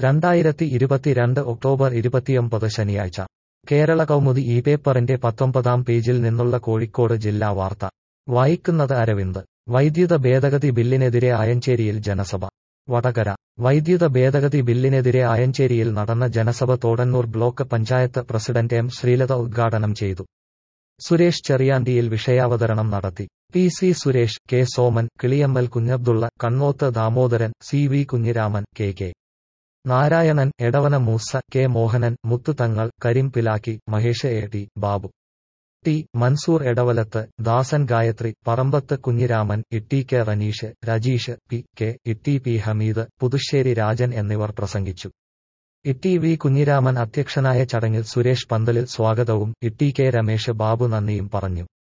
രണ്ടായിരത്തി ഇരുപത്തിരണ്ട് ഒക്ടോബർ ഇരുപത്തിയൊമ്പത് ശനിയാഴ്ച കേരള കൗമുദി ഈ പേപ്പറിന്റെ പത്തൊമ്പതാം പേജിൽ നിന്നുള്ള കോഴിക്കോട് ജില്ലാ വാർത്ത വായിക്കുന്നത് അരവിന്ദ് വൈദ്യുത ഭേദഗതി ബില്ലിനെതിരെ ആയഞ്ചേരിയിൽ ജനസഭ വടകര വൈദ്യുത ഭേദഗതി ബില്ലിനെതിരെ ആയഞ്ചേരിയിൽ നടന്ന ജനസഭ Thodannur block panchayat president M Sreelatha ഉദ്ഘാടനം ചെയ്തു സുരേഷ് ചെറിയാണ്ടിയിൽ വിഷയാവതരണം നടത്തി P C Suresh K Soman Kiliyammal Kunhabdulla Kannoth Damodaran C V Kunhiraman K K Narayanan Edavana Moosa K Mohanan Muthuthangal Kareem Pilakki Mahesh A T Babu T Mansoor Edavalath Dasan Gayathri Parambath Kunhiraman Itty K Raneesh Rajeesh P K Itty P Hameed Puthussery Rajan എന്നിവർ പ്രസംഗിച്ചു ഇട്ടി വി കുഞ്ഞിരാമൻ അധ്യക്ഷനായ ചടങ്ങിൽ സുരേഷ് പന്തലിൽ സ്വാഗതവും ഇട്ടി കെ രമേശ് ബാബു നന്ദിയും പറഞ്ഞു